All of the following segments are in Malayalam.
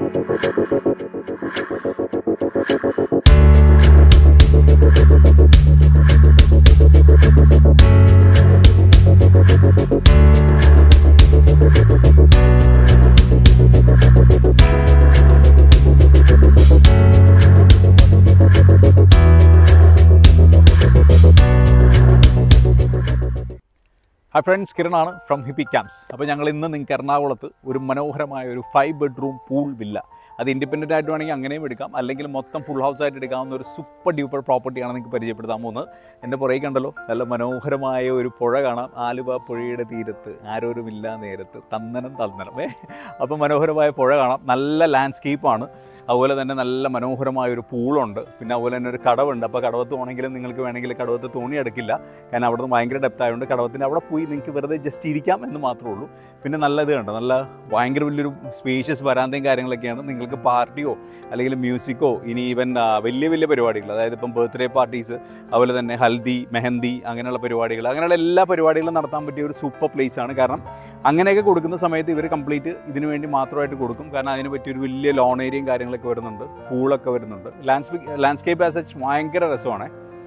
ഹായ് ഫ്രണ്ട്സ് കിരണാണ് ഫ്രം ഹിപ്പി ക്യാമ്പ്സ് അപ്പോൾ ഞങ്ങൾ ഇന്ന് നിങ്ങൾക്ക് എറണാകുളത്ത് ഒരു മനോഹരമായ ഒരു ഫൈവ് ബെഡ്റൂം പൂൾ വില്ല അത് ഇൻഡിപെൻഡൻ്റ് ആയിട്ട് വേണമെങ്കിൽ അങ്ങനെയും എടുക്കാം അല്ലെങ്കിൽ മൊത്തം ഫുൾ ഹൗസ് ആയിട്ട് എടുക്കാവുന്ന ഒരു സൂപ്പർ ഡ്യൂപ്പർ പ്രോപ്പർട്ടിയാണ് നിങ്ങൾക്ക് പരിചയപ്പെടുത്താൻ പോകുന്നത് എൻ്റെ പുറകെ കണ്ടല്ലോ നല്ല മനോഹരമായ ഒരു പുഴ കാണാം ആലുവ പുഴയുടെ തീരത്ത് ആരോരുമില്ല നേരത്ത് തന്നനം തന്നനം ഏ അപ്പോൾ മനോഹരമായ പുഴ കാണാം നല്ല ലാൻഡ്സ്കേപ്പാണ് അതുപോലെ തന്നെ നല്ല മനോഹരമായ ഒരു പൂളുണ്ട് പിന്നെ അതുപോലെ തന്നെ ഒരു കടവുണ്ട് അപ്പോൾ കടവത്ത് പോകണമെങ്കിലും നിങ്ങൾക്ക് വേണമെങ്കിൽ കടവത്ത് തോണി എടുക്കില്ല കാരണം അവിടെ നിന്ന് ഭയങ്കര ഡെപ്ത് ആയതുകൊണ്ട് കടവത്തിൻ്റെ അവിടെ പോയി നിങ്ങൾക്ക് വെറുതെ ജസ്റ്റ് ഇരിക്കാം എന്ന് മാത്രമേ ഉള്ളൂ പിന്നെ നല്ല ഇത് കണ്ടോ നല്ല ഭയങ്കര വലിയൊരു സ്പേഷ്യസ് വരാന്തയും കാര്യങ്ങളൊക്കെയാണ് നിങ്ങൾക്ക് പാർട്ടിയോ അല്ലെങ്കിൽ മ്യൂസിക്കോ ഇനി ഈവൻ ആ, വലിയ വലിയ പരിപാടികൾ അതായത് ഇപ്പം ബർത്ത്ഡേ പാർട്ടീസ് അതുപോലെ തന്നെ ഹൽദി മെഹന്തി അങ്ങനെയുള്ള പരിപാടികൾ അങ്ങനെയുള്ള എല്ലാ പരിപാടികളും നടത്താൻ പറ്റിയ ഒരു സൂപ്പർ പ്ലേസ് ആണ് കാരണം അങ്ങനെയൊക്കെ കൊടുക്കുന്ന സമയത്ത് ഇവർ കംപ്ലീറ്റ് ഇതിനു വേണ്ടി മാത്രമായിട്ട് കൊടുക്കും കാരണം അതിന് പറ്റിയൊരു വലിയ ലോൺ ഏരിയയും കാര്യങ്ങളൊക്കെ വരുന്നുണ്ട് പൂളൊക്കെ വരുന്നുണ്ട് ലാൻഡ്സ്കേപ്പ് ലാൻഡ്സ്കേപ്പ് ആസ് സച്ച് ഭയങ്കര രസമാണ്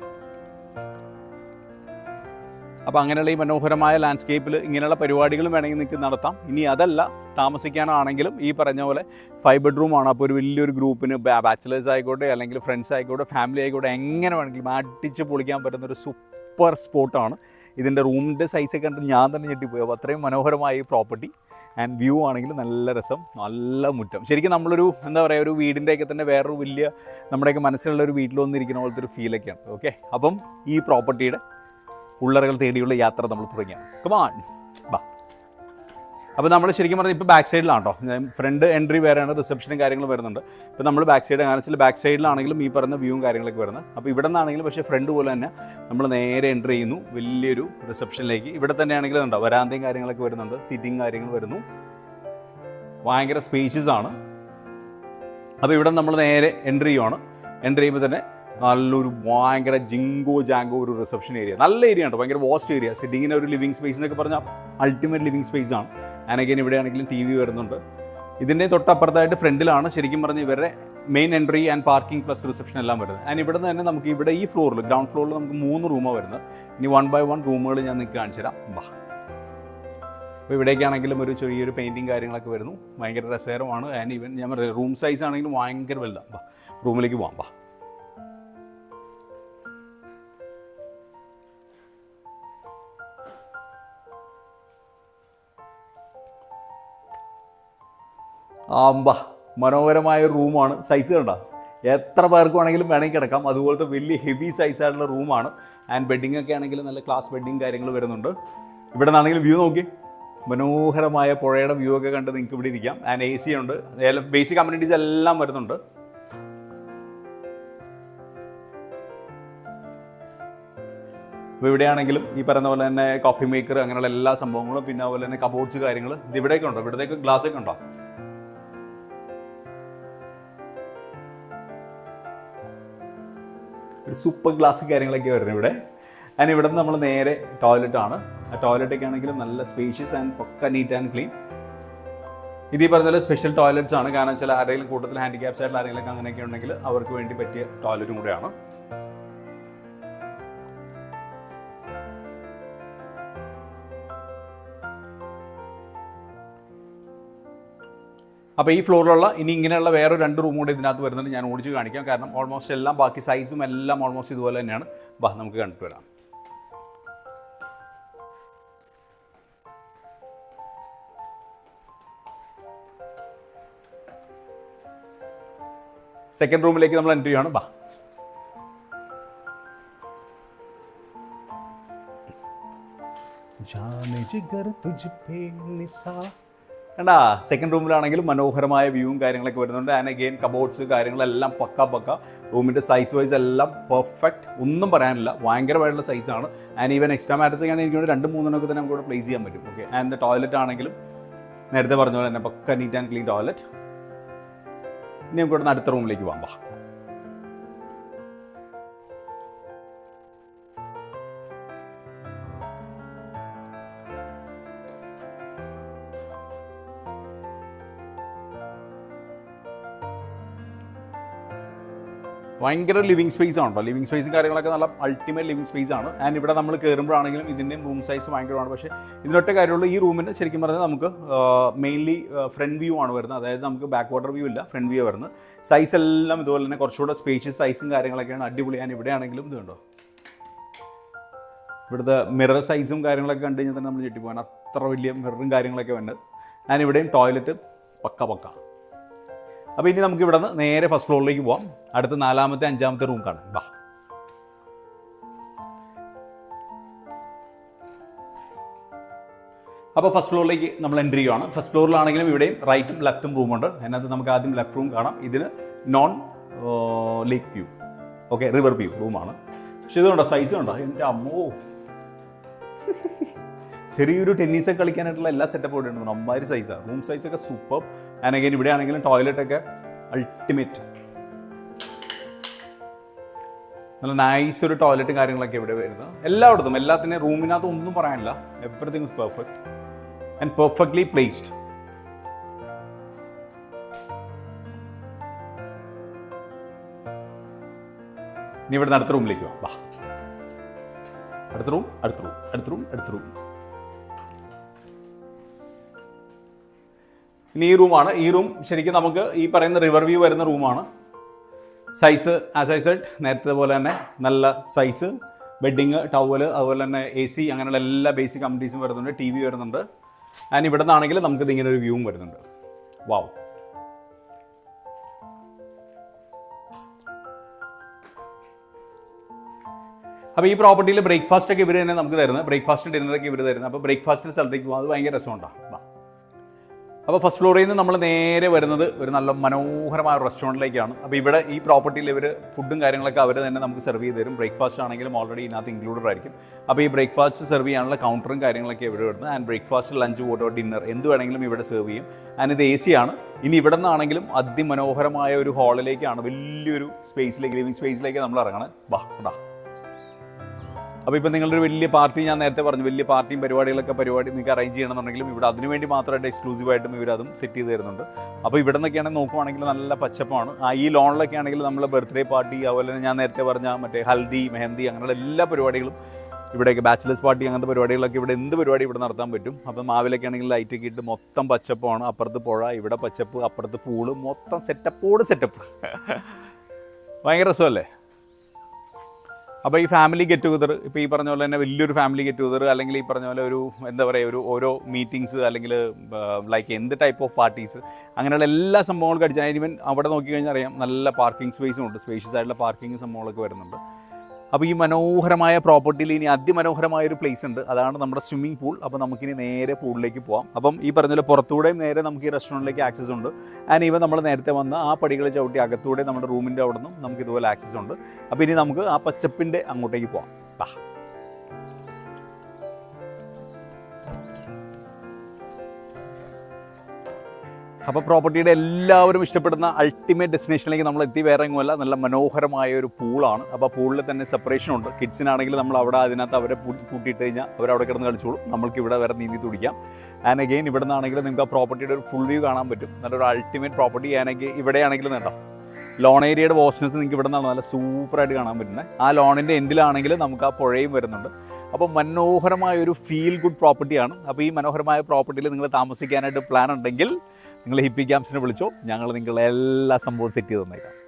അപ്പോൾ അങ്ങനെയുള്ള ഈ മനോഹരമായ ലാൻഡ്സ്കേപ്പിൽ ഇങ്ങനെയുള്ള പരിപാടികളും വേണമെങ്കിൽ നിങ്ങൾക്ക് നടത്താം ഇനി അതല്ല താമസിക്കാനാണെങ്കിലും ഈ പറഞ്ഞ പോലെ ഫൈവ് ബെഡ്റൂം ആണ് അപ്പോൾ ഒരു വലിയൊരു ഗ്രൂപ്പിന് ബാച്ചിലേഴ്സ് ആയിക്കോട്ടെ അല്ലെങ്കിൽ ഫ്രണ്ട്സ് ആയിക്കോട്ടെ ഫാമിലി ആയിക്കോട്ടെ എങ്ങനെ വേണമെങ്കിലും അടിച്ച് പൊളിക്കാൻ പറ്റുന്ന ഒരു സൂപ്പർ സ്പോട്ടാണ് ഇതിൻ്റെ റൂമിൻ്റെ സൈസൊക്കെ കണ്ട് ഞാൻ തന്നെ ഞെട്ടിപ്പോയി അപ്പോൾ അത്രയും മനോഹരമായ ഈ പ്രോപ്പർട്ടി ആൻഡ് വ്യൂ ആണെങ്കിൽ നല്ല രസം നല്ല മുറ്റം ശരിക്കും നമ്മളൊരു എന്താ പറയുക ഒരു വീടിൻ്റെയൊക്കെ തന്നെ വേറൊരു വലിയ നമ്മുടെയൊക്കെ മനസ്സിലുള്ള ഒരു വീട്ടിൽ വന്നിരിക്കുന്ന പോലത്തെ ഒരു ഫീലൊക്കെയാണ് ഓക്കെ അപ്പം ഈ പ്രോപ്പർട്ടിയുടെ ഉള്ളറകൾ തേടിയുള്ള യാത്ര നമ്മൾ തുടങ്ങിയാണ് കമാൺ ബാ അപ്പോൾ നമ്മൾ ശരിക്കും പറഞ്ഞാൽ ഇപ്പോൾ ബാക്ക് സൈഡിലാണ് കേട്ടോ ഫ്രണ്ട് എൻട്രി വേറെയാണ് റിസപ്ഷനും കാര്യങ്ങളും വരുന്നുണ്ട് ഇപ്പോൾ നമ്മൾ ബാക്ക് സൈഡ് കാരണം വെച്ചാൽ ബാക്ക് സൈഡിലാണെങ്കിലും ഈ പറയുന്ന വ്യൂവും കാര്യങ്ങളൊക്കെ വരുന്നത് അപ്പോൾ ഇവിടെ നിന്നാണെങ്കിലും പക്ഷേ ഫ്രണ്ട് പോലെ തന്നെ നമ്മൾ നേരെ എൻട്രി ചെയ്യുന്നു വലിയൊരു റിസപ്ഷനിലേക്ക് ഇവിടെ തന്നെയാണെങ്കിലും ഉണ്ടോ വരാന്തയും കാര്യങ്ങളൊക്കെ വരുന്നുണ്ട് സീറ്റിംഗ് കാര്യങ്ങൾ വരുന്നു ഭയങ്കര സ്പേഷ്യസ് ആണ് അപ്പോൾ ഇവിടെ നമ്മൾ നേരെ എൻട്രി ചെയ്യുവാണ് എൻട്രി ചെയ്യുമ്പോൾ തന്നെ നല്ലൊരു ഭയങ്കര ജിങ്കോ ജാങ്കോ ഒരു റിസപ്ഷൻ ഏരിയ നല്ല ഏരിയ ആണ് ഭയങ്കര വാസ്റ്റ് ഏരിയ സിറ്റിങ്ങിന് ഒരു ലിവിങ് സ്പേസ് എന്നൊക്കെ പറഞ്ഞാൽ അൾട്ടിമേറ്റ് ലിവിങ് സ്പേസ് ആണ് ആനഗൈൻ ഇവിടെ ആണെങ്കിലും ടി വി വരുന്നുണ്ട് ഇതിൻ്റെ തൊട്ടപ്പുറത്തായിട്ട് ഫ്രണ്ടിലാണ് ശരിക്കും പറഞ്ഞ് ഇവരുടെ main entry and parking plus reception എല്ലാം വരുന്നത് ആൻഡ് ഇവിടെ നിന്ന് തന്നെ നമുക്ക് ഇവിടെ ഈ ഫ്ലോറിൽ ഗ്രൗണ്ട് ഫ്ലോറിൽ നമുക്ക് മൂന്ന് റൂമാണ് വരുന്നത് ഇനി വൺ ബൈ വൺ റൂമുകൾ ഞാൻ നിങ്ങൾക്ക് കാണിച്ചു തരാം ബാ അപ്പോൾ ഇവിടേക്കാണെങ്കിലും ഒരു ചെറിയൊരു പെയിൻറ്റിങ് കാര്യങ്ങളൊക്കെ വരുന്നു ഭയങ്കര രസകരമാണ് ആൻഡ് ഈവൻ ഞാൻ പറയാം റൂം സൈസ് ആണെങ്കിലും ഭയങ്കര വലുതാണ് ബാ റൂമിലേക്ക് പോകാം ബാ ആമ്പ മനോഹരമായ ഒരു റൂമാണ് സൈസ് കണ്ട എത്ര പേർക്ക് വേണമെങ്കിലും വേണമെങ്കിൽ കിടക്കാം അതുപോലത്തെ വലിയ ഹെവി സൈസ് ആയിട്ടുള്ള റൂമാണ് ആൻഡ് ബെഡിംഗ് ഒക്കെ ആണെങ്കിലും നല്ല ക്ലാസ് ബെഡിങ് കാര്യങ്ങൾ വരുന്നുണ്ട് ഇവിടെ നിന്നാണെങ്കിലും വ്യൂ നോക്കി മനോഹരമായ പുഴയുടെ വ്യൂ ഒക്കെ കണ്ട് നിങ്ങൾക്ക് ഇവിടെ ഇരിക്കാം ആൻഡ് എ സി ഉണ്ട് ബേസിക് കമ്മ്യൂണിറ്റീസ് എല്ലാം വരുന്നുണ്ട് അപ്പോൾ ഇവിടെയാണെങ്കിലും ഈ പറയുന്ന പോലെ തന്നെ കോഫി മേക്കർ അങ്ങനെയുള്ള എല്ലാ സംഭവങ്ങളും പിന്നെ അതുപോലെ തന്നെ കബോർഡ്സ് കാര്യങ്ങൾ ഇത് ഇവിടെയൊക്കെ ഉണ്ടോ ഇവിടത്തേക്ക് ഗ്ലാസ് ഒക്കെ ഉണ്ടോ ഒരു സൂപ്പർ ഗ്ലാസ് കാര്യങ്ങളൊക്കെ വരുന്നത് ഇവിടെ ആൻഡ് ഇവിടെ നിന്ന് നമ്മൾ നേരെ ടോയ്ലറ്റ് ആണ് ആ ടോയ്ലറ്റൊക്കെ ആണെങ്കിലും നല്ല spacious and pakka neat and clean ഇത് ഈ പറഞ്ഞ പോലെ സ്പെഷ്യൽ ടോയ്ലറ്റ്സ് ആണ് കാരണം വെച്ചാൽ ആരെങ്കിലും കൂട്ടത്തിൽ ഹാൻഡിക്യാപ്സ് ആയിട്ടുള്ള ആരെങ്കിലും അങ്ങനെയൊക്കെ ഉണ്ടെങ്കിൽ അവർക്ക് വേണ്ടി പറ്റിയ ടോയ്ലറ്റും കൂടെയാണ് അപ്പോൾ ഈ ഫ്ലോറിലുള്ള ഇനി ഇങ്ങനെയുള്ള വേറെ രണ്ട് റൂം കൂടെ ഇതിനകത്ത് വരുന്നുണ്ട് ഞാൻ ഓടിച്ച് കാണിക്കാം കാരണം ഓൾമോസ്റ്റ് എല്ലാം ബാക്കി സൈസും എല്ലാം ഓൾമോസ്റ്റ് ഇതുപോലെ തന്നെയാണ് ബാ നമുക്ക് കണ്ടിട്ട് വരാം സെക്കൻഡ് റൂമിലേക്ക് നമ്മൾ എൻട്രി ചെയ്യാണ് ബാ ജാനെ ജിഗർ തുജ് പേ നിസാ കണ്ടാ സെക്കൻഡ് റൂമിലാണെങ്കിലും മനോഹരമായ വ്യൂവും കാര്യങ്ങളൊക്കെ വരുന്നുണ്ട് ആൻഡ് അഗെയിൻ കബോർഡ്സ് കാര്യങ്ങളെല്ലാം പക്ക പക്ക റൂമിൻ്റെ സൈസ് വൈസ് എല്ലാം പെർഫെക്റ്റ് ഒന്നും പറയാനില്ല ഭയങ്കരമായിട്ടുള്ള സൈസാണ് ആൻഡ് ഈവൻ എക്സ്ട്രാ മാറ്റേഴ്സ് ഒക്കെ എനിക്ക് രണ്ട് മൂന്നെണ്ണമൊക്കെ തന്നെ നമുക്ക് ഇവിടെ പ്ലേസ് ചെയ്യാൻ പറ്റും ഓക്കെ ആൻഡ് ടോയ്ലറ്റ് ആണെങ്കിലും നേരത്തെ പറഞ്ഞ പോലെ തന്നെ pakka neat and clean toilet ഇനി നമുക്ക് ഇവിടെ നിന്ന് അടുത്ത റൂമിലേക്ക് പോകാം വാ ഭയങ്കര ലിവിങ് സ്പേസ് ആണ് കേട്ടോ ലിവിങ് സ്പേസും കാര്യങ്ങളൊക്കെ നല്ല അൾട്ടിമേറ്റ് ലിവിങ് സ്പേസ് ആണ് ആൻഡ് ഇവിടെ നമ്മൾ കയറുമ്പോഴാണെങ്കിലും ഇതിൻ്റെയും റൂം സൈസ് ഭയങ്കരമാണ് പക്ഷേ ഇതിനൊറ്റ കാര്യമുള്ളൂ ഈ റൂമിന് ശരിക്കും പറഞ്ഞാൽ നമുക്ക് മെയിൻലി ഫ്രണ്ട് വ്യൂ ആണ് വരുന്നത് അതായത് നമുക്ക് ബാക്ക് വാട്ടർ വ്യൂ ഇല്ല ഫ്രണ്ട് വ്യൂ വരുന്നത് സൈസ് എല്ലാം ഇതുപോലെ തന്നെ കുറച്ചുകൂടെ സ്പേഷ്യസ് സൈസും കാര്യങ്ങളൊക്കെയാണ് അടിപൊളിയാണ് ഇവിടെയാണെങ്കിലും ഇത് കണ്ടോ ഇവിടുത്തെ മിറർ സൈസും കാര്യങ്ങളൊക്കെ കണ്ടു കഴിഞ്ഞാൽ തന്നെ നമ്മൾ ഞെട്ടിപ്പോകാൻ അത്ര വലിയ മിററും കാര്യങ്ങളൊക്കെ ഉണ്ട് ഞാൻ ഇവിടെയും ടോയ്ലറ്റ് പക്ക പക്ക അപ്പോൾ ഇനി നമുക്ക് ഇവിടെ നിന്ന് നേരെ ഫസ്റ്റ് ഫ്ലോറിലേക്ക് പോവാം അടുത്ത നാലാമത്തെ അഞ്ചാമത്തെ റൂം കാണാം ബാ അപ്പോൾ ഫസ്റ്റ് ഫ്ലോറിലേക്ക് നമ്മൾ എൻട്രി ചെയ്യുവാണ് ഫസ്റ്റ് ഫ്ലോറിലാണെങ്കിലും ഇവിടെയും റൈറ്റും ലെഫ്റ്റും റൂമുണ്ട് അതിനകത്ത് നമുക്ക് ആദ്യം ലെഫ്റ്റ് റൂം കാണാം ഇതിന് non lake view okay river view റൂമാണ് പക്ഷെ ഇതുണ്ടോ സൈസ് ഉണ്ടോ എൻ്റെ അമ്മോ ചെറിയൊരു ടെന്നീസൊക്കെ കളിക്കാനായിട്ടുള്ള എല്ലാ സെറ്റപ്പ് ഇവിടെ ഉണ്ട് അമ്മാതിരി സൈസാണ് റൂം സൈസൊക്കെ സൂപ്പർ ആൻഡ് അഗൈൻ ഇവിടെ ആണെങ്കിലും ടോയ്ലറ്റ് ഒക്കെ അൾട്ടിമേറ്റ് നല്ല നൈസ് ഒരു ടോയ്ലറ്റും കാര്യങ്ങളൊക്കെ ഇവിടെ വരുന്നത് എല്ലായിടത്തും എല്ലാത്തിനും റൂമിനകത്ത് ഒന്നും പറയാനില്ല everything is perfect and perfectly placed ഇനി ഇവിടെ അടുത്ത റൂമിലേക്ക് പോവാം വാ അടുത്ത റൂം അടുത്ത റൂം അടുത്ത റൂം അടുത്ത റൂം ഇനി ഈ റൂമാണ് ഈ റൂം ശരിക്കും നമുക്ക് ഈ പറയുന്ന റിവർ വ്യൂ വരുന്ന റൂമാണ് സൈസ് ആസ് ഐ സെഡ് നേരത്തെ പോലെ തന്നെ നല്ല സൈസ് ബെഡിങ് ടവല് അതുപോലെ തന്നെ എ സി അങ്ങനെയുള്ള എല്ലാ ബേസിക് കമ്പിറ്റീസും വരുന്നുണ്ട് ടി വി വരുന്നുണ്ട് ആൻഡ് ഇവിടെ നിന്നാണെങ്കിൽ നമുക്കിത് ഇങ്ങനെ ഒരു വ്യൂവും വരുന്നുണ്ട് വാവ് അപ്പോൾ ഈ പ്രോപ്പർട്ടിയിൽ ബ്രേക്ക്ഫാസ്റ്റ് ഒക്കെ ഇവർ തന്നെ നമുക്ക് തരുന്നത് ബ്രേക്ക്ഫാസ്റ്റ് ഡിന്നറൊക്കെ ഇവർ തരുന്നത് അപ്പോൾ ബ്രേക്ക്ഫാസ്റ്റിൻ്റെ സ്ഥലത്തേക്ക് പോകും അത് ഭയങ്കര രസമുണ്ടാകും അപ്പോൾ ഫസ്റ്റ് ഫ്ലോറിൽ നിന്ന് നമ്മൾ നേരെ വരുന്നത് ഒരു നല്ല മനോഹരമായ റെസ്റ്റോറൻറ്റിലേക്കാണ് അപ്പോൾ ഇവിടെ ഈ പ്രോപ്പർട്ടിയിൽ ഇവർ ഫുഡും കാര്യങ്ങളൊക്കെ അവർ തന്നെ നമുക്ക് സെർവ് ചെയ്ത് തരും ബ്രേക്ക്ഫാസ്റ്റ് ആണെങ്കിലും ഓൾറെഡി ഇതിനകത്ത് ഇൻക്ലൂഡഡ് ആയിരിക്കും അപ്പോൾ ഈ ബ്രേക്ക്ഫാസ്റ്റ് സെർവ് ചെയ്യാനുള്ള കൗണ്ടറും കാര്യങ്ങളൊക്കെ ഇവിടെ വരുന്നത് ആൻഡ് ബ്രേക്ക്ഫാസ്റ്റ് ലഞ്ച് ഓട്ടോ ഡിന്നർ എന്ത് വേണമെങ്കിലും ഇവിടെ സെർവ് ചെയ്യും ആൻഡ് ഇത് എ സി ആണ് ഇനി ഇവിടെ നിന്നാണെങ്കിലും അതിമനോഹരമായ ഒരു ഹാളിലേക്കാണ് വലിയൊരു സ്പേസിലേക്ക് ലിവിങ് സ്പേസിലേക്ക് നമ്മൾ ഇറങ്ങണം വാ ഉണ്ടാ അപ്പോൾ ഇപ്പോൾ നിങ്ങളുടെ ഒരു വലിയ പാർട്ടി ഞാൻ നേരത്തെ പറഞ്ഞു വലിയ പാർട്ടിയും പരിപാടികളൊക്കെ പരിപാടി നിങ്ങൾക്ക് അറേഞ്ച് ചെയ്യണമെന്നുണ്ടെങ്കിലും ഇവിടെ അതിനു വേണ്ടി മാത്രമായിട്ട് എക്സ്ക്ലൂസീവായിട്ടും ഇവർ അതും സെറ്റ് ചെയ്ത് തരുന്നുണ്ട് അപ്പോൾ ഇവിടെ നിന്നൊക്കെയാണെങ്കിൽ നോക്കുവാണെങ്കിൽ നല്ല പച്ചപ്പാണ് ആ ഈ ലോണിലൊക്കെ ആണെങ്കിൽ നമ്മൾ ബർത്ത്ഡേ പാർട്ടി അതുപോലെ തന്നെ ഞാൻ നേരത്തെ പറഞ്ഞ മറ്റേ ഹൽദി മെഹന്തി അങ്ങനെയുള്ള എല്ലാ പരിപാടികളും ഇവിടെയൊക്കെ ബാച്ചിലേഴ്സ് പാർട്ടി അങ്ങനത്തെ പരിപാടികളൊക്കെ ഇവിടെ എന്ത് പരിപാടി ഇവിടെ നടത്താൻ പറ്റും അപ്പം മാവിലൊക്കെ ആണെങ്കിൽ ലൈറ്റ് ഒക്കെ ഇട്ട് മൊത്തം പച്ചപ്പാണ് അപ്പുറത്ത് പുഴ ഇവിടെ പച്ചപ്പ് അപ്പുറത്ത് പൂള് മൊത്തം സെറ്റപ്പോട് സെറ്റപ്പ് ഭയങ്കര രസമല്ലേ അപ്പോൾ ഈ ഫാമിലി ഗെറ്റ് ടുഗദർ ഇപ്പോൾ ഈ പറഞ്ഞ പോലെ തന്നെ വലിയൊരു ഫാമിലി ഗെറ്റ് ടുഗദർ അല്ലെങ്കിൽ ഈ പറഞ്ഞ പോലെ ഒരു എന്താ പറയുക ഒരു ഓരോ മീറ്റിങ്സ് അല്ലെങ്കിൽ ലൈക്ക് എന്ത് ടൈപ്പ് ഓഫ് പാർട്ടീസ് അങ്ങനെയുള്ള എല്ലാ സംഭവങ്ങളും അടിച്ചാൽ ഈവൻ അവിടെ നോക്കിക്കഴിഞ്ഞാൽ അറിയാം നല്ല പാർക്കിംഗ് സ്പേസും ഉണ്ട് സ്പേഷ്യസ് ആയിട്ടുള്ള പാർക്കിംഗ് സംഭവങ്ങളൊക്കെ വരുന്നുണ്ട് അപ്പോൾ ഈ മനോഹരമായ പ്രോപ്പർട്ടിയിൽ ഇനി അതിമനോഹരമായ ഒരു പ്ലേസ് ഉണ്ട് അതാണ് നമ്മുടെ സ്വിമ്മിംഗ് പൂൾ അപ്പോൾ നമുക്കിനി നേരെ പൂളിലേക്ക് പോകാം അപ്പം ഈ പറഞ്ഞ പോലെ പുറത്തൂടെയും നേരെ നമുക്ക് ഈ റെസ്റ്റോറൻറ്റിലേക്ക് ആക്സസ് ഉണ്ട് ആൻഡ് ഇവ നമ്മൾ നേരത്തെ വന്ന ആ പടികൾ ചവിട്ടി അകത്തൂടെ നമ്മുടെ റൂമിൻ്റെ അവിടെ നിന്നും നമുക്ക് ഇതുപോലെ ആക്സസ് ഉണ്ട് അപ്പോൾ ഇനി നമുക്ക് ആ പച്ചപ്പിൻ്റെ അങ്ങോട്ടേക്ക് പോവാം വാ അപ്പോൾ പ്രോപ്പർട്ടിയുടെ എല്ലാവരും ഇഷ്ടപ്പെടുന്ന അൾട്ടിമേറ്റ് ഡെസ്റ്റിനേഷനിലേക്ക് നമ്മൾ എത്തി വേറെ എങ്ങുമല്ല നല്ല മനോഹരമായ ഒരു പൂളാണ് അപ്പോൾ പൂളിൽ തന്നെ സെപ്പറേഷൻ ഉണ്ട് കിഡ്സിനാണെങ്കിൽ നമ്മൾ അവിടെ അതിനകത്ത് അവരെ പൂ- കൂട്ടിയിട്ട് കഴിഞ്ഞാൽ അവരവിടെ കിടന്ന് കളിച്ചോളും നമ്മൾക്ക് ഇവിടെ വേറെ നീന്തി തുടിക്കാം ആൻഡ് അഗെയിൻ ഇവിടെ നിന്നാണെങ്കിൽ നിങ്ങൾക്ക് ആ പ്രോപ്പർട്ടിയുടെ ഒരു ഫുൾ വ്യൂ കാണാൻ പറ്റും നല്ലൊരു അൾട്ടിമേറ്റ് പ്രോപ്പർട്ടി ആണെങ്കിൽ ഇവിടെയാണെങ്കിലും നേട്ടാം ലോൺ ഏരിയയുടെ വോസ്നെസ് നിങ്ങൾക്ക് ഇവിടെ നിന്നാണ് നല്ല സൂപ്പറായിട്ട് കാണാൻ പറ്റുന്നത് ആ ലോണിൻ്റെ എൻഡിലാണെങ്കിൽ നമുക്ക് ആ പുഴയും വരുന്നുണ്ട് അപ്പോൾ മനോഹരമായ ഒരു ഫീൽ ഗുഡ് പ്രോപ്പർട്ടിയാണ് അപ്പോൾ ഈ മനോഹരമായ പ്രോപ്പർട്ടിയിൽ നിങ്ങൾ താമസിക്കാനായിട്ട് പ്ലാൻ ഉണ്ടെങ്കിൽ നിങ്ങൾ ഹിപ്പി ക്യാമ്പ്സിനെ വിളിച്ചോ ഞങ്ങൾ നിങ്ങളെ എല്ലാ സംഭവവും സെറ്റ് ചെയ്ത് തന്നേക്കാം